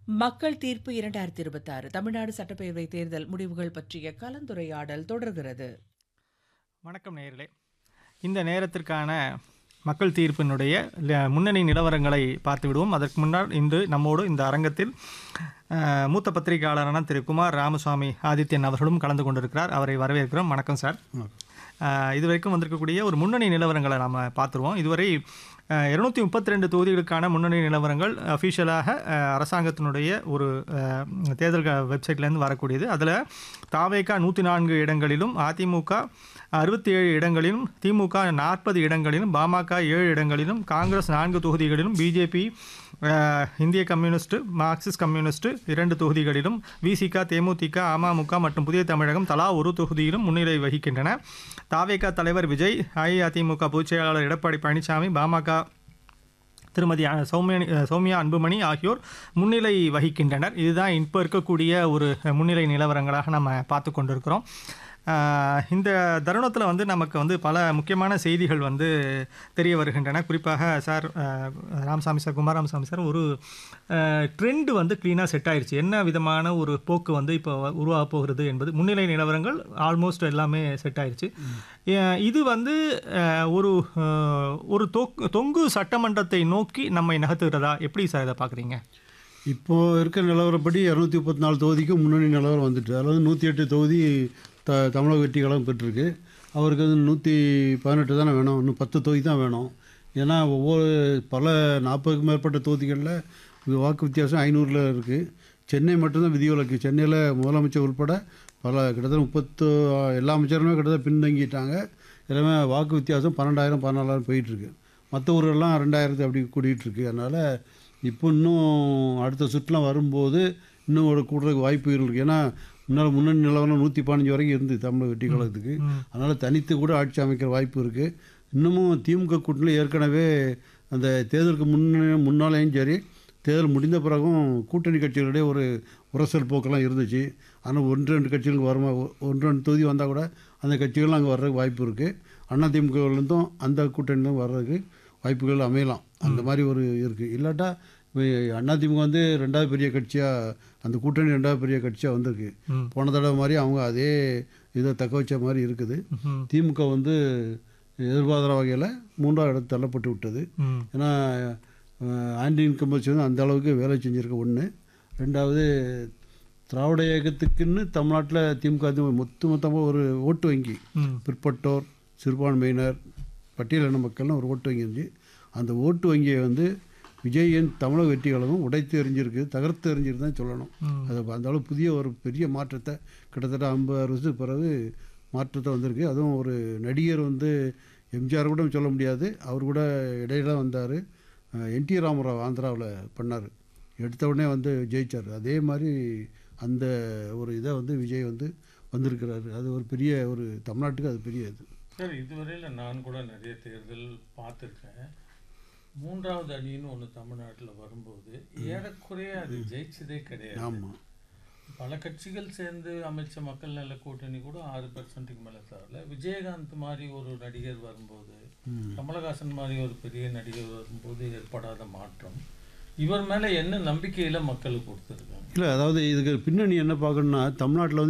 மக்கள் தீர்ப்பு இரண்டாயிரத்தி இருபத்தாறு தமிழ்நாடு சட்டப்பேரவை தேர்தல் முடிவுகள் பற்றிய கலந்துரையாடல் தொடர்கிறது வணக்கம் நேயர்களே இந்த நேரத்திற்கான மக்கள் தீர்ப்பினுடைய ல- முன்னணி நிலவரங்களை பார்த்து விடுவோம் அதற்கு முன்னால் இன்று நம்மோடு இந்த அரங்கத்தில் அஹ், மூத்த பத்திரிகையாளரான திரு குமார் ராமசுவாமி ஆதித்யன் அவர்களும் கலந்து கொண்டிருக்கிறார் அவரை வரவேற்கிறோம் வணக்கம் சார் அஹ், இதுவரைக்கும் வந்திருக்கக்கூடிய ஒரு முன்னணி நிலவரங்களை நாம் பார்த்துருவோம் இதுவரை இருநூத்தி முப்பத்தி ரெண்டு தொகுதிகளுக்கான முன்னணி நிலவரங்கள் அஃபிஷியலாக அரசாங்கத்தினுடைய ஒரு அஹ், தேர்தல் க- வெப்சைட்லேருந்து வரக்கூடியது அதில் தாவேகா நூற்றி நான்கு இடங்களிலும் அதிமுக அறுபத்தி ஏழு இடங்களிலும் திமுக நாற்பது இடங்களிலும் பாமக ஏழு இடங்களிலும் காங்கிரஸ் நான்கு தொகுதிகளிலும் பிஜேபி இந்திய கம்யூனிஸ்ட் மார்க்சிஸ்ட் கம்யூனிஸ்ட் இரண்டு தொகுதிகளிலும் விசிக தேமுதிக அமமுக மற்றும் புதிய தமிழகம் தலா ஒரு தொகுதியிலும் முன்னிலை வகிக்கின்றன தாவேகா தலைவர் விஜய் அஇஅதிமுக பொதுச் செயலாளர் எடப்பாடி பழனிசாமி பாமக திருமதி அ- சௌமியனி அ, சௌமியா அன்புமணி ஆகியோர் முன்னிலை வகிக்கின்றனர் இதுதான் இப்போ இருக்கக்கூடிய ஒரு முன்னிலை நிலவரங்களாக நம்ம பார்த்து கொண்டிருக்கிறோம் ஆஹ், இந்த தருணத்தில் வந்து நமக்கு வந்து பல முக்கியமான செய்திகள் வந்து தெரிய வருகின்றன குறிப்பாக சார் ஆஹ், ராமசாமி சார் குமார் ராமசாமி சார் ஒரு ட்ரெண்ட் வந்து க்ளீனாக செட் ஆயிருச்சு என்ன விதமான ஒரு போக்கு வந்து இப்போ உருவாக போகிறது என்பது முன்னிலை நிலவரங்கள் ஆல்மோஸ்ட் எல்லாமே செட் ஆயிருச்சு அஹ் இது வந்து அஹ், ஒரு அஹ், ஒரு தொக்- தொங்கு சட்டமன்றத்தை நோக்கி நம்மை நகர்த்துகிறதா எப்படி சார் இதை பார்க்குறீங்க இப்போ இருக்க நிலவரப்படி இரநூத்தி முப்பத்தி நாலு தொகுதிக்கு முன்னணி நிலவரம் வந்துட்டு அதாவது நூற்றி எட்டு தொகுதி த தமிழக வெற்றி கழகம் பெற்றிருக்கு அவருக்கு வந்து நூற்றி பதினெட்டு தானே வேணும் இன்னும் பத்து தொகுதி தான் வேணும் ஏன்னா ஒவ்வொரு பல நாற்பதுக்கும் மேற்பட்ட தொகுதிகளில் வாக்கு வித்தியாசம் ஐநூறில் இருக்குது சென்னை மட்டும்தான் விதிவிலக்கு சென்னையில் முதலமைச்சர் உட்பட பல கிட்டத்தட்ட முப்பத்து எல்லா அமைச்சருமே கிட்டத்தட்ட பின்தங்கிட்டாங்க எல்லாமே வாக்கு வித்தியாசம் பன்னெண்டாயிரம் பதினாலாயிரம் போயிட்டுருக்கு மற்ற ஊரெல்லாம் ரெண்டாயிரத்து அப்படி கூடிட்டு இருக்கு அதனால் இப்போ இன்னும் அடுத்த சுற்றுலாம் வரும்போது இன்னும் ஒரு கூடுறதுக்கு வாய்ப்புகள் இருக்குது ஏன்னா முன்னால் முன்னணி நிலவரம் நூற்றி பதினஞ்சு வரைக்கும் இருந்து தமிழக வெற்றி கழகத்துக்கு அதனால் தனித்து கூட ஆட்சி அமைக்கிற வாய்ப்பு இருக்குது இன்னமும் திமுக கூட்டணியில் ஏற்கனவே அந்த தேர்தலுக்கு முன்ன முன்னாலேயும் சரி தேர்தல் முடிந்த பிறகும் கூட்டணி கட்சிகளிடையே ஒரு உரசல் போக்கெல்லாம் இருந்துச்சு ஆனால் ஒன்று ரெண்டு கட்சிகளுக்கு வருமா ஒன்று ரெண்டு தொகுதி வந்தால் கூட அந்த கட்சிகள்லாம் அங்கே வர்றதுக்கு வாய்ப்பு இருக்குது அண்ணா திமுகவிலேருந்தும் அந்த கூட்டணியிலும் வர்றதுக்கு வாய்ப்புகள் அமையலாம் அந்த மாதிரி ஒரு இருக்குது இல்லாட்டா அண்ணா திமுக வந்து ரெண்டாவது பெரிய கட்சியாக அந்த கூட்டணி ரெண்டாவது பெரிய கட்சியாக வந்திருக்கு ம். போன போன தடவை மாதிரி அவங்க அதே இதை தக்க வச்ச மாதிரி இருக்குது ம். திமுக வந்து எதிர்பாராத வகையில் மூன்றாவது இடத்து தள்ளப்பட்டு விட்டது ம் ஏன்னா அஹ், ஆன்டி இன்கம்பல்ஸ் வந்து அந்த அளவுக்கு வேலை செஞ்சுருக்க ஒன்று ரெண்டாவது திராவிட இயக்கத்துக்குன்னு தமிழ்நாட்டில் திமுக வந்து மொத்த மொத்தமாக ஒரு ஓட்டு வங்கி ம் பிற்பட்டோர் சிறுபான்மையினர் பட்டியலின மக்கள்னு ஒரு ஓட்டு வங்கி இருந்துச்சு அந்த ஓட்டு வங்கியை வந்து விஜயின் தமிழக வெற்றி கழகம் உடைத்து எறிஞ்சிருக்கு தகர்த்து எறிஞ்சிருக்கு தான் சொல்லணும் ம். அது அந்த அளவு புதிய ஒரு பெரிய மாற்றத்தை கிட்டத்தட்ட ஐம்பது வருஷத்துக்கு பிறகு மாற்றத்தை வந்திருக்கு அதுவும் ஒரு நடிகர் வந்து எம்ஜிஆர் கூட சொல்ல முடியாது அவர் கூட இடையில வந்தார் என் டி ராமராவ் ஆந்திராவில் பண்ணார் எடுத்த உடனே வந்து ஜெயிச்சார் அதே மாதிரி அந்த ஒரு இதை வந்து விஜய் வந்து வந்திருக்கிறாரு அது ஒரு பெரிய ஒரு தமிழ்நாட்டுக்கு அது பெரிய இது சார் இதுவரையில் நான் கூட நிறைய தேர்தல் பார்த்துருக்கேன் மூன்றாவது அணின்னு ஒன்று தமிழ்நாட்டில் வரும்போது ஏறக்குறைய அது ஜெயிச்சதே கிடையாது ஆமாம் பல கட்சிகள் சேர்ந்து அமைச்ச மக்கள் நல கூட்டணி கூட ஆறு பெர்சன்ட்டுக்கு மேலே தரல விஜயகாந்த் மாதிரி ஒரு நடிகர் வரும்போது கமலஹாசன் மாதிரி ஒரு பெரிய நடிகர் வரும்போது ஏற்படாத மாற்றம் இவர் மேலே என்ன நம்பிக்கையில் மக்களுக்கு கொடுத்துருக்காங்க இல்லை அதாவது இதுக்கு பின்னணி என்ன பார்க்கணும்னா தமிழ்நாட்டில் வந்து